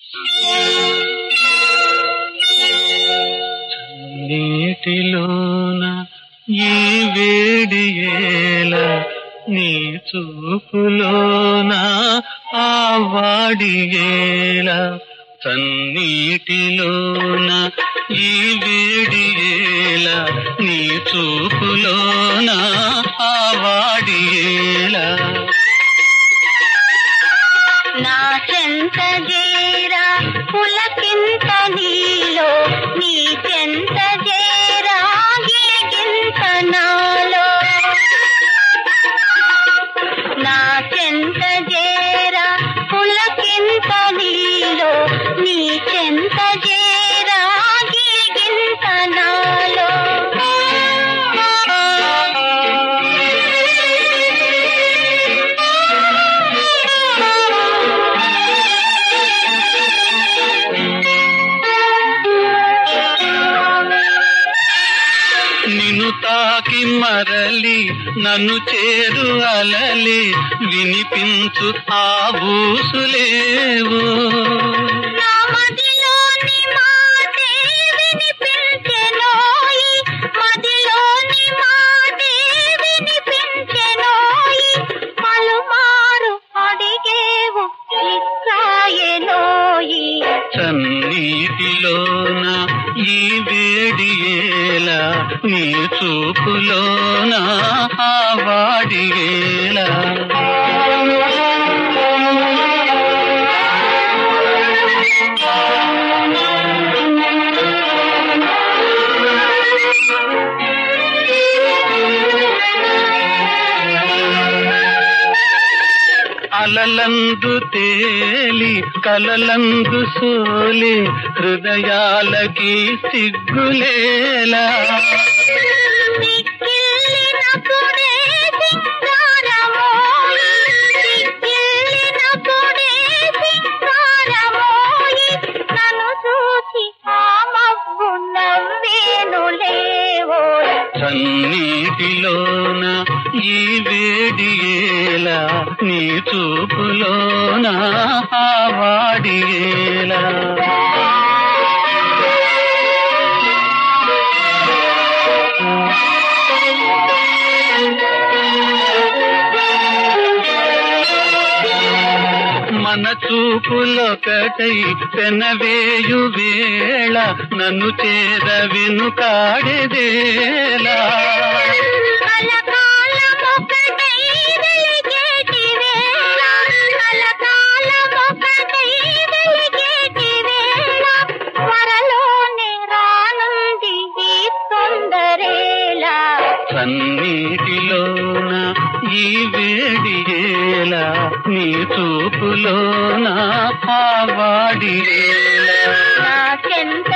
నీటిలోన ఈ వేడి ఏల నీ చూపులోన ఆ వాడి ఏల చన్నీటిలోన ఈ వేడి ఏల నీ చూపులోన ఆ వాడి ఏల నా చెంత జేరా పులకింత నీలో నీ చెంత జేరా గిలిగింత నాలో నా చెంత జేరా పులకింత నీలో నీ చెంత జేరా గిలిగింత నాలో నిన్ను తాకి మరలి నన్ను చేరు అలలి వినిపించు ఆ ఊసులేవో నా మదిలోని మాటే వినిపించెనోయి మదిలోని మాటే వినిపించెనోయి పలుమారు అడిగేవు ఇచ్చాయెనోయి చన్నీటిలోన ఈ వేడి ఏల నీ చూపులోన ఆ వాడి ఏల అలలందు తేలి కలలందు సోలి హృదయాలకి సిగ్గులేలా సిక్కిల్లినప్పుడే సింగారమోయి సిక్కిల్లినప్పుడే సింగారమోయి నన్ను చూసి ఆ మబ్బు నవ్వేనులేవోయ్ చన్నీటిలోన ఈ వేడి ఏల నీ చూపులోన ఆ వాడి ఏలా మన చూపులొకటై పెనవేయు వేళ నన్ను చేర వెనుకాడేదేలా కలకాలమొకటై వెలిగేటి వేళ కలకాలమొకటై వెలిగేటి వేళ త్వరలోనే రానుంది ఈ తొందరేలా సన్నీటిలోన ఈ వేడి ఏల నీ చూపులోన ఆ వాడి ఏల నా చెంత